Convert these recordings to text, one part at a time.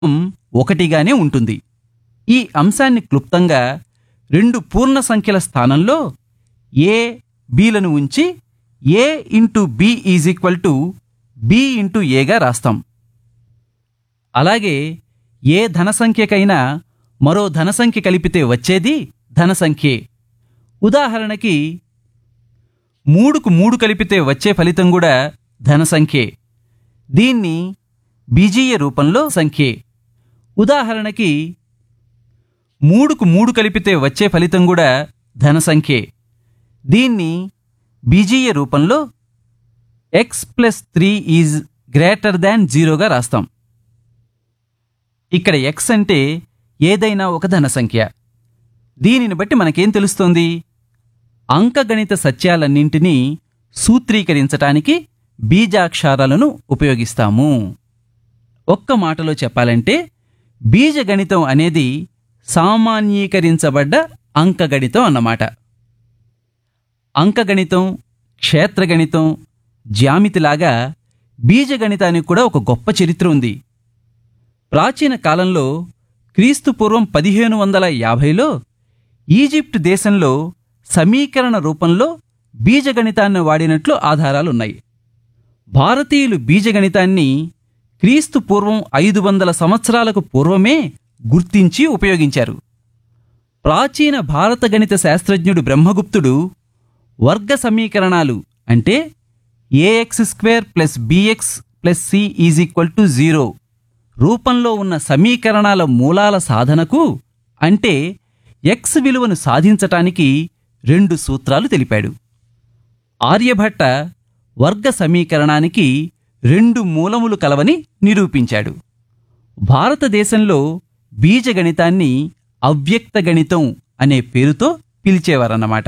ఒకటిగానే ఉంటుంది ఈ అంశాన్ని క్లుప్తంగా రెండు పూర్ణ సంఖ్యల స్థానంలో ఏ బీలను ఉంచి A into B is equal to B into ఏగా రాస్తాం అలాగే ఏ ధన సంఖ్యకైనా మరో ధన సంఖ్య కలిపితే వచ్చేది ధన సంఖ్యే ఉదాహరణకి మూడుకు మూడు కలిపితే వచ్చే ఫలితం కూడా ధన సంఖ్యే దీన్ని బీజీయ రూపంలో సంఖ్యే ఉదాహరణకి మూడుకు మూడు కలిపితే వచ్చే ఫలితం కూడా ధన సంఖ్యే దీన్ని బీజీయ రూపంలో X plus three is greater than జీరోగా రాస్తాం ఇక్కడ ఎక్స్ అంటే ఏదైనా ఒక ధన సంఖ్య దీనిని బట్టి మనకేం తెలుస్తోంది అంకగణిత సత్యాలన్నింటినీ సూత్రీకరించటానికి బీజాక్షరాలను ఉపయోగిస్తాము ఒక్క మాటలో చెప్పాలంటే బీజగణితం అనేది సామాన్యీకరించబడ్డ అంకగణితం అన్నమాట అంకగణితం క్షేత్రగణితం జ్యామితిలాగా బీజగణితానికి కూడా ఒక గొప్ప చరిత్ర ఉంది ప్రాచీన కాలంలో క్రీస్తు పూర్వం పదిహేను వందల యాభైలో ఈజిప్ట్ దేశంలో సమీకరణ రూపంలో బీజగణితాన్ని వాడినట్లు ఆధారాలున్నాయి భారతీయులు బీజగణితాన్ని క్రీస్తు పూర్వం ఐదు వందల సంవత్సరాలకు పూర్వమే గుర్తించి ఉపయోగించారు ప్రాచీన భారత గణిత శాస్త్రజ్ఞుడు బ్రహ్మగుప్తుడు వర్గ సమీకరణాలు అంటే a x square plus b x plus c is equal to zero రూపంలో ఉన్న సమీకరణాల మూలాల సాధనకు అంటే ఎక్స్ విలువను సాధించటానికి రెండు సూత్రాలు తెలిపాడు ఆర్యభట్ట వర్గ సమీకరణానికి రెండు మూలములు కలవని నిరూపించాడు భారతదేశంలో బీజగణితాన్ని అవ్యక్త గణితం అనే పేరుతో పిలిచేవారన్నమాట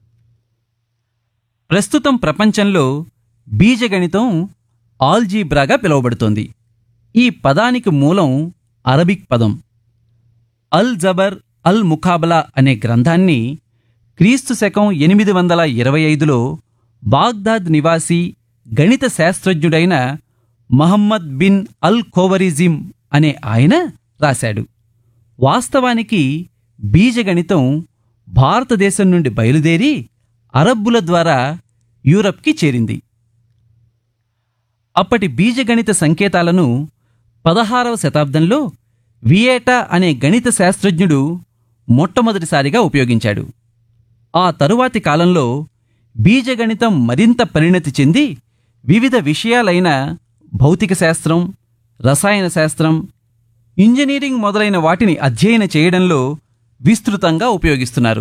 ప్రస్తుతం ప్రపంచంలో బీజగణితం ఆల్జీబ్రాగా పిలువబడుతోంది ఈ పదానికి మూలం అరబిక్ పదం అల్ జబర్ అల్ ముఖాబలా అనే గ్రంథాన్ని క్రీస్తు శకం ఎనిమిది వందల ఇరవై ఐదులో బాగ్దాద్ నివాసి గణిత శాస్త్రజ్ఞుడైన మహమ్మద్ బిన్ అల్ ఖోవరిజిం అనే ఆయన రాశాడు వాస్తవానికి బీజగణితం భారతదేశం నుండి బయలుదేరి అరబ్బుల ద్వారా యూరప్కి చేరింది అప్పటి బీజగణిత సంకేతాలను పదహారవ శతాబ్దంలో వియేటా అనే గణిత శాస్త్రజ్ఞుడు మొట్టమొదటిసారిగా ఉపయోగించాడు ఆ తరువాతి కాలంలో బీజగణితం మరింత పరిణతి చెంది వివిధ విషయాలైన భౌతిక శాస్త్రం రసాయన శాస్త్రం ఇంజనీరింగ్ మొదలైన వాటిని అధ్యయన చేయడంలో విస్తృతంగా ఉపయోగిస్తున్నారు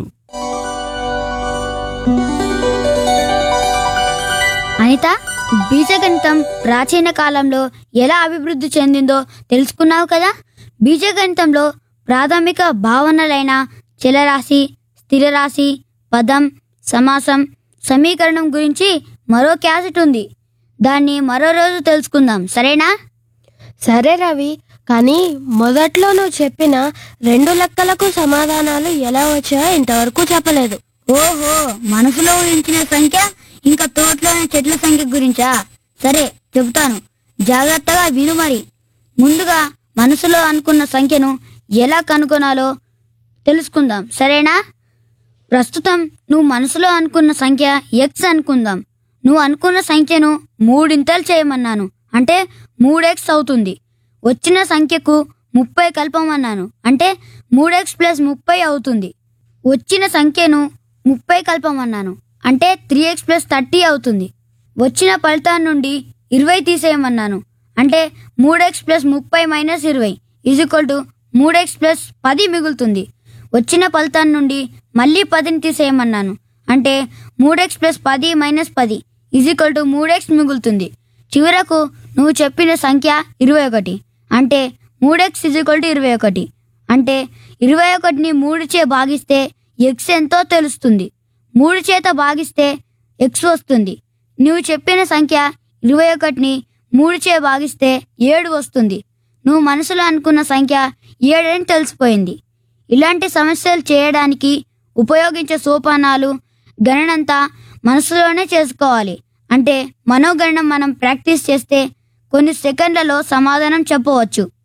అనిత బీజగణితం ప్రాచీన కాలంలో ఎలా అభివృద్ధి చెందిందో తెలుసుకున్నావు కదా బీజగణితంలో ప్రాథమిక భావనలైన చలరాశి స్థిరరాశి పదం సమాసం సమీకరణం గురించి మరో క్యాసెట్ ఉంది దాన్ని మరో రోజు తెలుసుకుందాం సరేనా సరే రవి కానీ మొదట్లో నువ్వు చెప్పిన రెండు లెక్కలకు సమాధానాలు ఎలా వచ్చాయో ఇంతవరకు చెప్పలేదు ఓహో మనసులో ఊహించిన సంఖ్య ఇంకా తోటలోని చెట్ల సంఖ్య గురించా సరే చెబుతాను జాగ్రత్తగా విను మరి ముందుగా మనసులో అనుకున్న సంఖ్యను ఎలా కనుగొనాలో తెలుసుకుందాం సరేనా ప్రస్తుతం నువ్వు మనసులో అనుకున్న సంఖ్య ఎక్స్ అనుకుందాం నువ్వు అనుకున్న సంఖ్యను మూడింతలు చేయమన్నాను అంటే మూడెక్స్ అవుతుంది వచ్చిన సంఖ్యకు ముప్పై కల్పమన్నాను అంటే మూడెక్స్ ప్లస్ ముప్పై అవుతుంది వచ్చిన సంఖ్యను ముప్పై కల్పమన్నాను అంటే త్రీ ఎక్స్ ప్లస్ థర్టీ అవుతుంది వచ్చిన ఫలితాన్ని నుండి ఇరవై తీసేయమన్నాను అంటే మూడెక్స్ ప్లస్ ముప్పై మైనస్ ఇరవై ఈజ్ ఈక్వల్ టు మూడెక్స్ ప్లస్ పది మిగులుతుంది వచ్చిన ఫలితాన్ని నుండి మళ్ళీ పదిని తీసేయమన్నాను అంటే మూడెక్స్ ప్లస్ పది మైనస్ పది ఈజ్ ఈక్వల్ టు మూడెక్స్ మిగులుతుంది చివరకు నువ్వు చెప్పిన సంఖ్య ఇరవై ఒకటి అంటే మూడెక్స్ ఈజ్ ఈక్వల్ టు ఇరవై ఒకటి అంటే ఇరవై ఒకటిని మూడు చే భాగిస్తే ఎక్స్ ఎంతో తెలుస్తుంది మూడు చేత భాగిస్తే ఎక్స్ వస్తుంది నువ్వు చెప్పిన సంఖ్య ఇరవై ఒకటిని మూడు చే భాగిస్తే ఏడు వస్తుంది నువ్వు మనసులో అనుకున్న సంఖ్య ఏడని తెలిసిపోయింది ఇలాంటి సమస్యలు చేయడానికి ఉపయోగించే సోపానాలు గణనంతా మనసులోనే చేసుకోవాలి అంటే మనోగణనం మనం ప్రాక్టీస్ చేస్తే కొన్ని సెకండ్లలో సమాధానం చెప్పవచ్చు